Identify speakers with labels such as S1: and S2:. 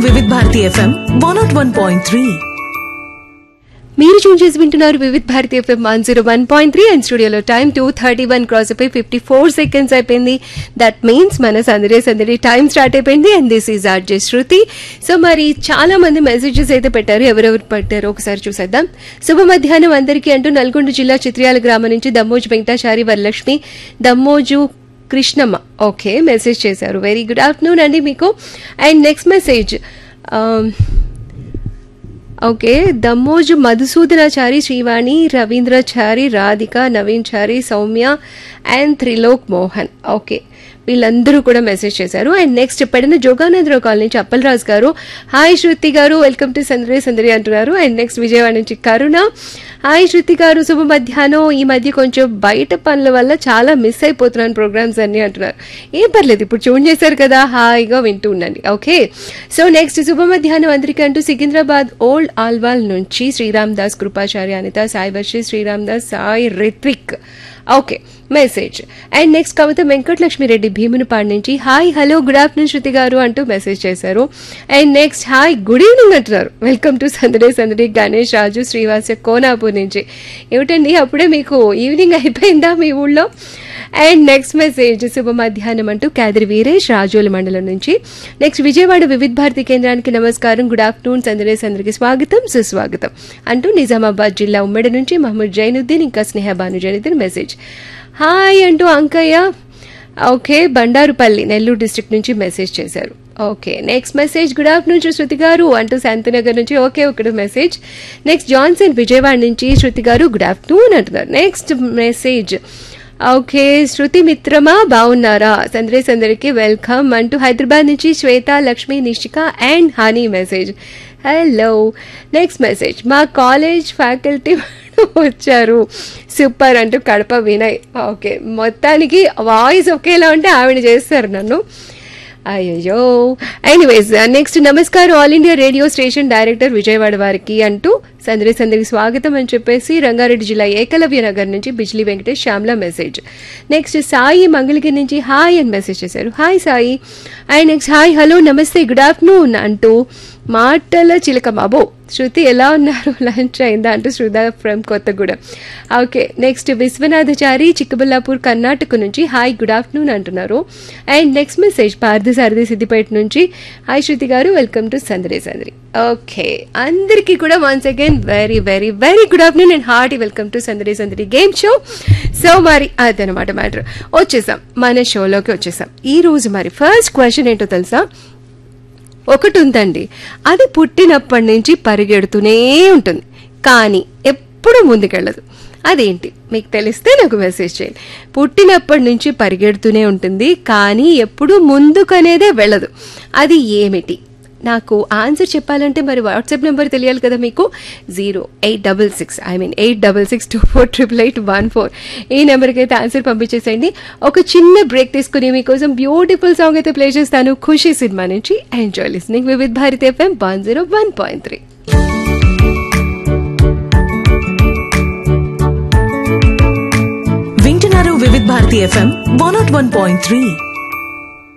S1: వివిధ Bharati FM one not one point three
S2: మీరు tune చేసి వింటున్నారు Vividh Bharati FM one zero one point three and స్టూడియోలో time two thirty one cross అయిపోయి fifty four seconds అయిపోయింది that means మన సందడి సందడి టైం స్టార్ట్ అయిపోయింది and this is R J Shruti so మరి చాలా మంది మెసేజెస్ అయితే పెట్టారు ఎవరెవరు పెట్టారో ఒకసారి చూసేద్దాం శుభ మధ్యాహ్నం అందరికీ అంటూ నల్గొండ జిల్లా చిత్రియాల గ్రామం నుంచి దమ్మోజు వెంకటాచారి వరలక్ష్మి దమ్మోజు కృష్ణమ్మ ఓకే మెసేజ్ చేశారు వెరీ గుడ్ ఆఫ్టర్నూన్ అండి మీకు and next message okay Dammoju Madhusudanachari Srivani Ravindrachari Radhika Naveen Chari Soumya and Trilok Mohan okay వీళ్ళందరూ కూడా మెసేజ్ చేశారు and next Pedina Joganandarao colony నుంచి అప్పలరాజు గారు hi Shruti garu welcome to సందరి సందరి అంటున్నారు అండ్ నెక్స్ట్ విజయవాడ నుంచి కరుణ హాయ్ శృతి గారు శుభ మధ్యాహ్నం ఈ మధ్య కొంచెం బయట పనుల వల్ల చాలా మిస్ అయిపోతున్నాను ప్రోగ్రామ్స్ అన్ని అంటున్నారు ఏం పర్లేదు ఇప్పుడు చూన్ చేశారు కదా హాయిగా వింటూ ఉండండి ఓకే సో నెక్స్ట్ శుభ మధ్యాహ్నం అందరికీ అంటూ సికింద్రాబాద్ ఓల్డ్ ఆల్వాల్ నుంచి Sriram Das Kripacharya Anitha Sai Varshi Sriram Das Sai Ritvik okay message and next Kavitha Venkatalakshmireddy Bheemunipadu నుంచి hi hello good afternoon Shruti garu అంటూ మెసేజ్ చేశారు and next hi good evening అంటున్నారు వెల్కమ్ టు సందడే సందడి గణేష్ రాజు శ్రీవాస కోనాపూర్ నుంచి ఏమిటండి అప్పుడే మీకు ఈవినింగ్ అయిపోయిందా మీ ఊళ్ళో అండ్ నెక్స్ట్ మెసేజ్ శుభ మధ్యాహ్నం అంటూ కాదిరి వీరేష్ రాజోల మండలం నుంచి నెక్స్ట్ విజయవాడ వివిధ భారతి కేంద్రానికి నమస్కారం గుడ్ ఆఫ్టర్నూన్ సందరేస్ అందరికి స్వాగతం సుస్వాగతం అంటూ నిజామాబాద్ జిల్లా ఉమ్మడి నుంచి మహమ్మద్ జైనుద్దీన్ ఇంకా స్నేహ భాను జైనుద్దీన్ మెసేజ్ హాయ్ అంటూ అంకయ్య ఓకే బండారుపల్లి నెల్లూరు డిస్ట్రిక్ట్ నుంచి మెసేజ్ చేశారు okay next message good afternoon Shruti garu అంటూ శాంతినగర్ నుంచి ఓకే ఒకటి మెసేజ్ నెక్స్ట్ జాన్సన్ విజయవాడ నుంచి శృతి గారు గుడ్ ఆఫ్టర్నూన్ అంటున్నారు నెక్స్ట్ మెసేజ్ ఓకే శృతి మిత్రమా బాగున్నారా సందరే సందరికి వెల్కమ్ అంటూ హైదరాబాద్ నుంచి Swetha Lakshmi Nishika and honey message hello next message మా కాలేజ్ ఫ్యాకల్టీ వచ్చారు సూపర్ అంటూ కడప వినయ్ ఓకే మొత్తానికి వాయిస్ ఒకేలా ఉంటే ఆవిడ చేస్తారు నన్ను అయ్యో ఎనీవేస్ నెక్స్ట్ నమస్కారం All India Radio station director Vijayawada వారికి అంటూ సందరి సందరికి స్వాగతం అని చెప్పేసి రంగారెడ్డి జిల్లా ఏకలవ్య నగర్ నుంచి బిజ్లీ వెంకటేష్ శ్యామ్లా మెసేజ్ నెక్స్ట్ సాయి మంగళగిరి నుంచి హాయ్ అని మెసేజ్ చేశారు hi Sai and next hi hello నమస్తే గుడ్ ఆఫ్టర్నూన్ అంటూ మాటల చిలక బాబో శృతి ఎలా ఉన్నారు లంచ్ అయిందా అంటూ Shraddha from Kothagudem okay next Vishwanathachari Chikkaballapur Karnataka నుంచి హాయ్ గుడ్ ఆఫ్టర్నూన్ అంటున్నారు and next message Parthasarathi Siddipet నుంచి hi Shruti garu welcome to సందరి సందరి ఓకే అందరికీ కూడా once again very very very good afternoon and hearty welcome to సందరి సందరి గేమ్ షో సో మరి అదనమాట మ్యాటర్ వచ్చేసాం మన షోలోకి వచ్చేసాం ఈ రోజు మరి ఫస్ట్ క్వశ్చన్ ఏంటో తెలుసా ఒకటి ఉందండి అది పుట్టినప్పటి నుంచి పరిగెడుతూనే ఉంటుంది కానీ ఎప్పుడు ముందుకెళ్ళదు అదేంటి మీకు తెలిస్తే నాకు మెసేజ్ చేయండి పుట్టినప్పటి నుంచి పరిగెడుతూనే ఉంటుంది కానీ ఎప్పుడు ముందుకనేదే వెళ్ళదు అది ఏమిటి నాకు ఆన్సర్ చెప్పాలంటే మరి వాట్సాప్ నెంబర్ తెలియాలి కదా మీకు zero eight double six I mean eight double six two four triple eight one four ఈ నెంబర్కి అయితే ఆన్సర్ పంపించేసేయండి ఒక చిన్న బ్రేక్ తీసుకుని మీకోసం బ్యూటిఫుల్ సాంగ్ అయితే ప్లే చేస్తాను ఖుషి సినిమా నుంచి enjoy listening Vividh Bharati FM one zero one point three
S1: వింటున్నారు Vividh Bharati FM one not one point three